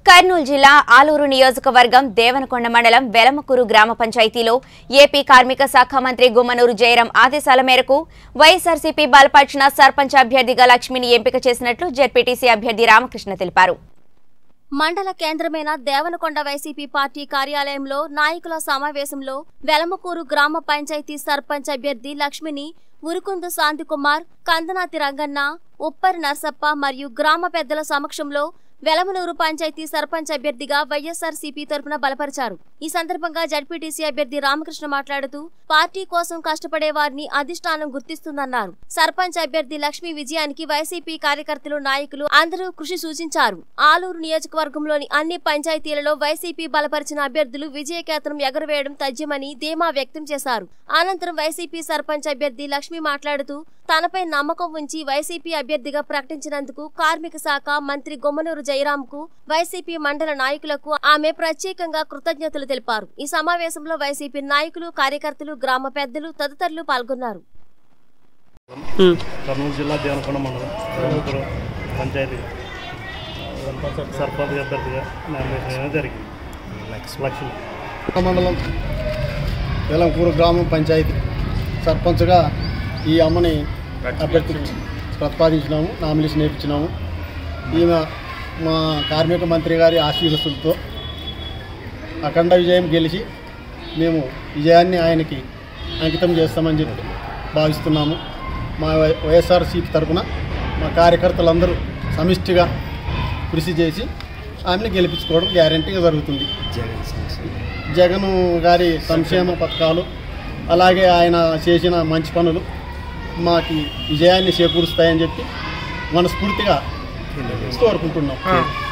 కర్నూలు జిల్లా ఆలూరు నియోజకవర్గం దేవనకొండ మండలం వెలమకూరు గ్రామ పంచాయతీలో ఏపీ కార్మిక శాఖ మంత్రి గుమ్మనూరు జయరాం ఆదేశాల మేరకు వైఎస్ఆర్సీపీ బలపరిచిన సర్పంచ్ అభ్యర్థిగా లక్ష్మిని ఎంపిక చేసినట్లు జెడ్పీటీసీ అభ్యర్థి రామకృష్ణ తెలిపారు మండల కేంద్రమైన దేవనకొండ వైసీపీ పార్టీ కార్యాలయంలో నాయకుల సమావేశంలో వెలమకూరు గ్రామ పంచాయతీ సర్పంచ్ అభ్యర్థి లక్ష్మిని ఉరుకుందు శాంతికుమార్ కందనాతి రంగన్న ఉప్పరి నర్సప్ప మరియు గ్రామ పెద్దల సమక్షంలో వెలమనూరు పంచాయతీ సర్పంచ్ అభ్యర్థిగా వైఎస్ఆర్సీపీ తరపున బలపరిచారు ఈ సందర్భంగా జడ్పీటీసీ అభ్యర్థి రామకృష్ణ మాట్లాడుతూ పార్టీ కోసం కష్టపడే వారిని అధిష్టానం గుర్తిస్తుందన్నారు సర్పంచ్ అభ్యర్థి లక్ష్మి విజయానికి వైసీపీ కార్యకర్తలు నాయకులు అందరూ కృషి సూచించారు ఆలూరు నియోజకవర్గంలోని అన్ని పంచాయతీలలో వైసీపీ బలపరిచిన అభ్యర్థులు విజయకేతనం ఎగరవేయడం తథ్యమని ధీమా వ్యక్తం చేశారు అనంతరం వైసీపీ సర్పంచ్ అభ్యర్థి లక్ష్మి మాట్లాడుతూ తనపై నమ్మకం ఉంచి వైసీపీ అభ్యర్థిగా ప్రకటించినందుకు కార్మిక శాఖ మంత్రి గొమ్మనూరు జయరాంకు వైసీపీ మండల నాయకులకు ఆమె ప్రత్యేకంగా కృతజ్ఞతలు తెలిపారు ఈ సమావేశంలో వైసీపీ నాయకులు కార్యకర్తలు గ్రామ పెద్దలు తదితరులు పాల్గొన్నారు కర్నూలు జిల్లా దేవనకొండ మండలం రామపురం పంచాయతీ సర్పంచ్ అభ్యర్థిగా నామినేషన్ చేయడం జరిగింది లక్ష్మి మండలం వేలంకూరు గ్రామం పంచాయతీ సర్పంచ్గా ఈ అమ్మని అభ్యర్థి ప్రతిపాదించినాము నామినేషన్ వేయించినాము ఈమె మా కార్మిక మంత్రి గారి ఆశీర్వసులతో అఖండ విజయం గెలిచి మేము విజయాన్ని ఆయనకి అంకితం చేస్తామని చెప్పి భావిస్తున్నాము మా వై- వైఎస్ఆర్సీపీ తరఫున మా కార్యకర్తలందరూ సమిష్టిగా కృషి చేసి ఆమెను గెలిపించుకోవడం గ్యారంటీగా జరుగుతుంది జగన్ గారి సంక్షేమ పథకాలు అలాగే ఆయన చేసిన మంచి పనులు మాకు విజయాన్ని చేకూరుస్తాయని చెప్పి మనస్ఫూర్తిగా కోరుకుంటున్నాం